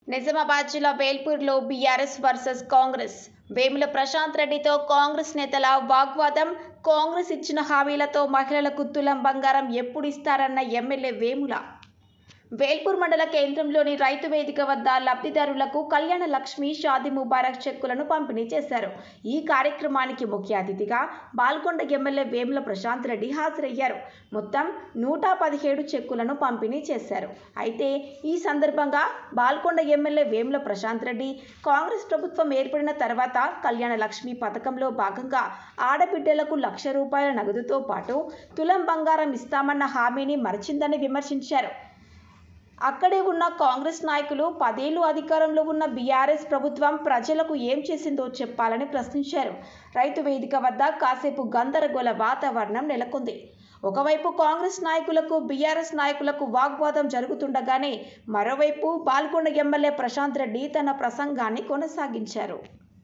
నిజామాబాద్ జిల్లా వేల్పూర్లో BRS versus Congress Vemula Prashanth రెడ్డితో కాంగ్రెస్ నేతల వాగ్వాదం కాంగ్రెస్ ఇచ్చిన హామీలతో మహిళలకు తులం బంగారం ఎప్పుడు ఇస్తారన్న ఎమ్మెల్యే వేముల వేల్పూర్ మండల కేంద్రంలోని రైతు వేదిక వద్ద లబ్ధిదారులకు కళ్యాణ లక్ష్మి షాది ముబారక్ చెక్కులను పంపిణీ చేశారు ఈ కార్యక్రమానికి ముఖ్య అతిథిగా బాల్కొండ ఎమ్మెల్యే వేముల ప్రశాంత్ రెడ్డి హాజరయ్యారు మొత్తం నూట పదిహేడు చెక్కులను పంపిణీ చేశారు అయితే ఈ సందర్భంగా బాల్కొండ ఎమ్మెల్యే వేముల ప్రశాంత్ రెడ్డి కాంగ్రెస్ ప్రభుత్వం ఏర్పడిన తర్వాత కళ్యాణ లక్ష్మి పథకంలో భాగంగా ఆడబిడ్డలకు లక్ష రూపాయల నగదుతో పాటు తులం బంగారం ఇస్తామన్న హామీని మరచిందని విమర్శించారు అక్కడే ఉన్న కాంగ్రెస్ నాయకులు పదేళ్లు అధికారంలో ఉన్న బీఆర్ఎస్ ప్రభుత్వం ప్రజలకు ఏం చేసిందో చెప్పాలని ప్రశ్నించారు రైతు వేదిక వద్ద కాసేపు గందరగోళ వాతావరణం నెలకొంది ఒకవైపు కాంగ్రెస్ నాయకులకు బీఆర్ఎస్ నాయకులకు వాగ్వాదం జరుగుతుండగానే మరోవైపు బాల్కొండ ఎమ్మెల్యే ప్రశాంత్ రెడ్డి తన ప్రసంగాన్ని కొనసాగించారు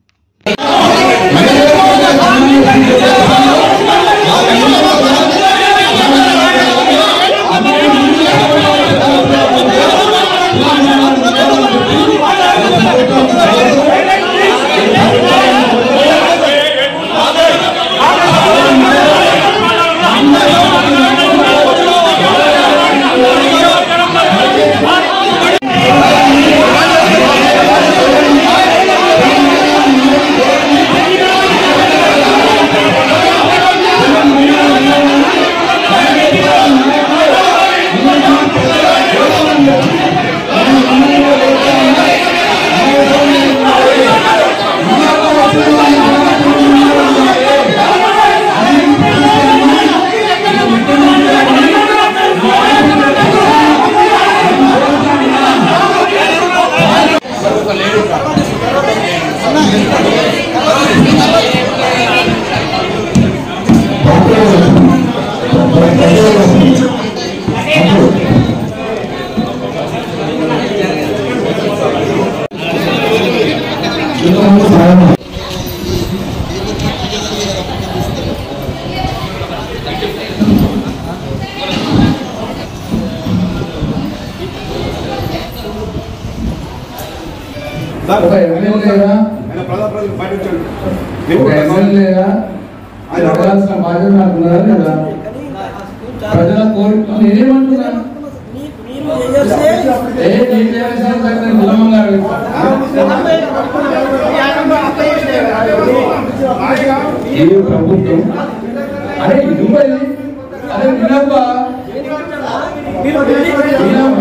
ఒక ఎమ్మెల్యేగా ఆయన ప్రజాప్రతినిధులు పాటించండి ఒక ఎమ్మెల్యేగా జరగాల్సిన బాధ్యత నాకు ఉన్నదా లేదా ప్రజల కోరిక నేనేమంటున్నాను ఏ నీకు చేయాల్సిన సంగతి నేను గులామంగా ఈ ప్రభుత్వం అరే ఇవ్వాలి అరే వినవ్వా వినవ్వా